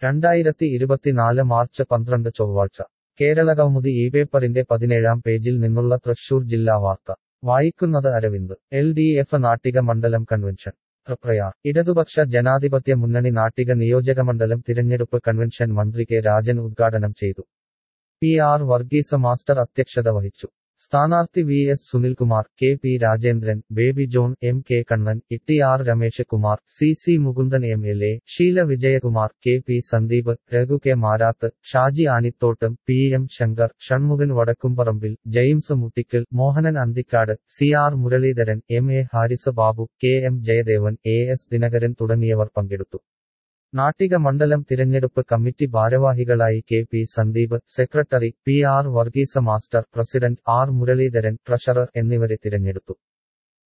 രണ്ടായിരത്തി ഇരുപത്തിനാല് മാർച്ച് പന്ത്രണ്ട് ചൊവ്വാഴ്ച കേരളകൗമുദി ഈ പേപ്പറിന്റെ പതിനേഴാം പേജിൽ നിന്നുള്ള തൃശൂർ ജില്ലാ വാർത്ത വായിക്കുന്നത് Aravind L D F Nattika മണ്ഡലം കൺവെൻഷൻ തൃപ്രയാർ ഇടതുപക്ഷ ജനാധിപത്യ മുന്നണി നാട്ടിക നിയോജകമണ്ഡലം തിരഞ്ഞെടുപ്പ് കൺവെൻഷൻ മന്ത്രി കെ രാജൻ ഉദ്ഘാടനം ചെയ്തു പി ആർ വർഗീസ് മാസ്റ്റർ അധ്യക്ഷത വഹിച്ചു സ്ഥാനാർത്ഥി V S Sunilkumar K P Rajendran Baby John M K Kannan Itty R Ramesh Kumar C C Mukundan M L A Sheela Vijayakumar K P Sandeep Raghu K Marath Shaji Anithottam P M Sankar Shanmukhan Vadakkumparambil James Muttikkal Mohanan Anthikad C R Muraleedharan M A Haris Babu K M Jayadevan A S Dinakaran തുടങ്ങിയവർ പങ്കെടുത്തു നാട്ടിക മണ്ഡലം തിരഞ്ഞെടുപ്പ് committee ഭാരവാഹികളായി K P Sandeep secretary P R വർഗീസ master president R Muraleedharan treasurer എന്നിവരെ തിരഞ്ഞെടുത്തു